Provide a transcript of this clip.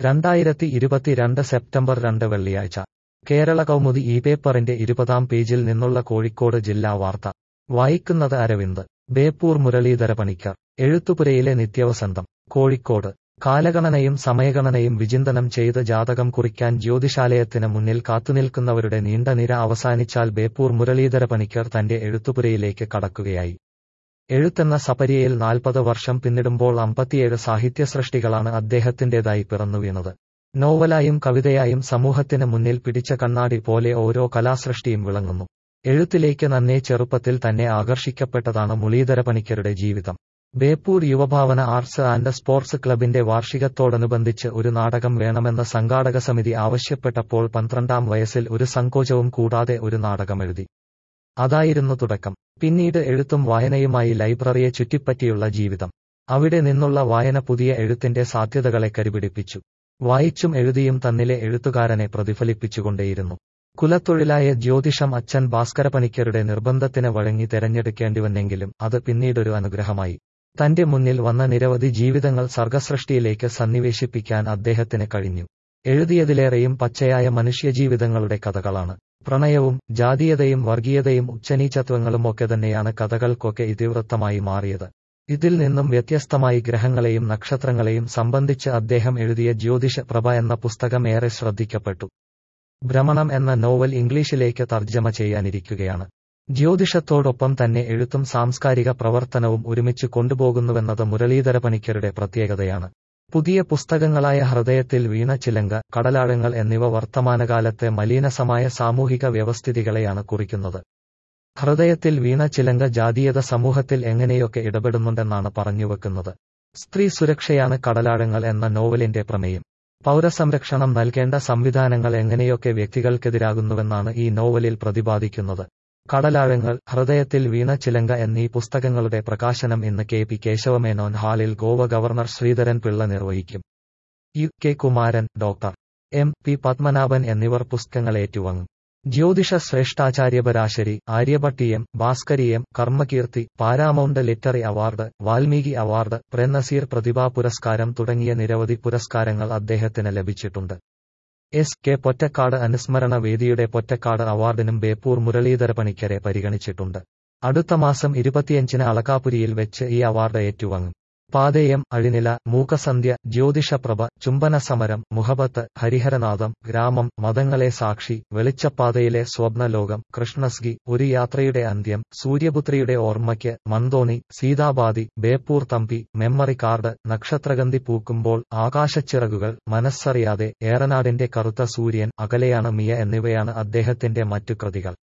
രണ്ടായിരത്തി ഇരുപത്തിരണ്ട് സെപ്റ്റംബർ രണ്ട് വെള്ളിയാഴ്ച കേരള കൗമുദി ഈ പേപ്പറിന്റെ ഇരുപതാം പേജിൽ നിന്നുള്ള കോഴിക്കോട് ജില്ലാ വാർത്ത വായിക്കുന്നത് അരവിന്ദ് ബേപ്പൂർ മുരളീധര പണിക്കർ എഴുത്തുപുരയിലെ നിത്യവസന്തം കോഴിക്കോട് കാലഗണനയും സമയഗണനയും വിചിന്തനം ചെയ്ത് ജാതകം കുറിക്കാൻ ജ്യോതിഷാലയത്തിന് മുന്നിൽ കാത്തുനിൽക്കുന്നവരുടെ നീണ്ട നിര അവസാനിച്ചാൽ ബേപ്പൂർ മുരളീധര പണിക്കർ തന്റെ എഴുത്തുപുരയിലേക്ക് കടക്കുകയായി എഴുത്തെന്ന സപര്യയിൽ നാൽപ്പത് വർഷം പിന്നിടുമ്പോൾ അമ്പത്തിയേഴ് സാഹിത്യസൃഷ്ടികളാണ് അദ്ദേഹത്തിന്റേതായി പിറന്നുവീണത് നോവലായും കവിതയായും സമൂഹത്തിന് മുന്നിൽ പിടിച്ച കണ്ണാടി പോലെ ഓരോ കലാസൃഷ്ടിയും വിളങ്ങുന്നു എഴുത്തിലേക്ക് നന്നേ ചെറുപ്പത്തിൽ തന്നെ ആകർഷിക്കപ്പെട്ടതാണ് മുളീധര പണിക്കരുടെ ജീവിതം Beypore Yuvabhavana arts and sports ക്ലബിന്റെ വാർഷികത്തോടനുബന്ധിച്ച് ഒരു നാടകം വേണമെന്ന സംഘാടക സമിതി ആവശ്യപ്പെട്ടപ്പോൾ പന്ത്രണ്ടാം വയസ്സിൽ ഒരു സങ്കോചവും കൂടാതെ ഒരു നാടകം എഴുതി അതായിരുന്നു തുടക്കം പിന്നീട് എഴുത്തും വായനയുമായി ലൈബ്രറിയെ ചുറ്റിപ്പറ്റിയുള്ള ജീവിതം അവിടെ നിന്നുള്ള വായന പുതിയ എഴുത്തിന്റെ സാധ്യതകളെ കരുപിടിപ്പിച്ചു വായിച്ചും എഴുതിയും തന്നിലെ എഴുത്തുകാരനെ പ്രതിഫലിപ്പിച്ചുകൊണ്ടേയിരുന്നു കുലത്തൊഴിലായ ജ്യോതിഷം അച്ഛൻ ഭാസ്കരപണിക്കരുടെ നിർബന്ധത്തിന് വഴങ്ങി തെരഞ്ഞെടുക്കേണ്ടിവന്നെങ്കിലും അത് പിന്നീടൊരു അനുഗ്രഹമായി തന്റെ മുന്നിൽ വന്ന നിരവധി ജീവിതങ്ങൾ സർഗസൃഷ്ടിയിലേക്ക് സന്നിവേശിപ്പിക്കാൻ അദ്ദേഹത്തിന് കഴിഞ്ഞു എഴുതിയതിലേറെയും പച്ചയായ മനുഷ്യജീവിതങ്ങളുടെ കഥകളാണ് പ്രണയവും ജാതീയതയും വർഗീയതയും ഉച്ചനീചത്വങ്ങളും ഒക്കെ തന്നെയാണ് കഥകൾക്കൊക്കെ ഇതിവൃത്തമായി മാറിയത് ഇതിൽ നിന്നും വ്യത്യസ്തമായി ഗ്രഹങ്ങളെയും നക്ഷത്രങ്ങളെയും സംബന്ധിച്ച് അദ്ദേഹം എഴുതിയ ജ്യോതിഷ പ്രഭ എന്ന പുസ്തകം ഏറെ ശ്രദ്ധിക്കപ്പെട്ടു ഭ്രമണം എന്ന നോവൽ ഇംഗ്ലീഷിലേക്ക് തർജ്ജമ ചെയ്യാനിരിക്കുകയാണ് ജ്യോതിഷത്തോടൊപ്പം തന്നെ എഴുത്തും സാംസ്കാരിക പ്രവർത്തനവും ഒരുമിച്ച് കൊണ്ടുപോകുന്നുവെന്നത് മുരളീധര പണിക്കരുടെ പ്രത്യേകതയാണ് പുതിയ പുസ്തകങ്ങളായ ഹൃദയത്തിൽ വീണ ചിലങ്ക കടലാഴങ്ങൾ എന്നിവ വർത്തമാനകാലത്തെ മലീനസമായ സാമൂഹിക വ്യവസ്ഥിതികളെയാണ് കുറിക്കുന്നത് ഹൃദയത്തിൽ വീണ ചിലങ്ക ജാതീയത സമൂഹത്തിൽ എങ്ങനെയൊക്കെ ഇടപെടുന്നുണ്ടെന്നാണ് പറഞ്ഞുവെക്കുന്നത് സ്ത്രീ സുരക്ഷയാണ് കടലാഴങ്ങൾ എന്ന നോവലിന്റെ പ്രമേയം പൗരസംരക്ഷണം നൽകേണ്ട സംവിധാനങ്ങൾ എങ്ങനെയൊക്കെ വ്യക്തികൾക്കെതിരാകുന്നുവെന്നാണ് ഈ നോവലിൽ പ്രതിപാദിക്കുന്നത് കടലാഴങ്ങൾ ഹൃദയത്തിൽ വീണ ചിലങ്ക എന്നീ പുസ്തകങ്ങളുടെ പ്രകാശനം ഇന്ന് കെ പി കേശവമേനോൻ ഹാളിൽ ഗോവ ഗവർണർ ശ്രീധരൻ പിള്ള നിർവഹിക്കും U K Kumaran doctor M P Padmanabhan എന്നിവർ പുസ്തകങ്ങൾ ഏറ്റുവാങ്ങും ജ്യോതിഷ ശ്രേഷ്ഠാചാര്യപരാശരി ആര്യഭട്ടീയം ഭാസ്കരീയം കർമ്മകീർത്തി paramount literary award Valmiki award Prem Nazir പ്രതിഭാ പുരസ്കാരം തുടങ്ങിയ നിരവധി പുരസ്കാരങ്ങൾ അദ്ദേഹത്തിന് ലഭിച്ചിട്ടുണ്ട് എസ് കെ പൊറ്റക്കാട് അനുസ്മരണ വേദിയുടെ പൊറ്റക്കാട് അവാർഡിനും ബേപ്പൂർ മുരളീധര പണിക്കരെ പരിഗണിച്ചിട്ടുണ്ട് അടുത്ത മാസം ഇരുപത്തിയഞ്ചിന് അളകാപുരിയിൽ വെച്ച് ഈ അവാർഡ് ഏറ്റുവാങ്ങും പാതേയം അഴിനില മൂകസന്ധ്യ ജ്യോതിഷപ്രഭ ചുംബന സമരം മുഹബത്ത് ഹരിഹരനാഥം ഗ്രാമം മതങ്ങളെ സാക്ഷി വെളിച്ചപ്പാതയിലെ സ്വപ്നലോകം കൃഷ്ണസ്ഗി ഒരു യാത്രയുടെ അന്ത്യം സൂര്യപുത്രിയുടെ ഓർമ്മയ്ക്ക് മന്തോണി സീതാബാദി ബേപ്പൂർ തമ്പി മെമ്മറി കാർഡ് നക്ഷത്രഗന്ധി പൂക്കുമ്പോൾ ആകാശച്ചിറകുകൾ മനസ്സറിയാതെ ഏറനാടിന്റെ കറുത്ത സൂര്യൻ അകലെയാണ് മിയ എന്നിവയാണ് അദ്ദേഹത്തിന്റെ മറ്റു കൃതികൾ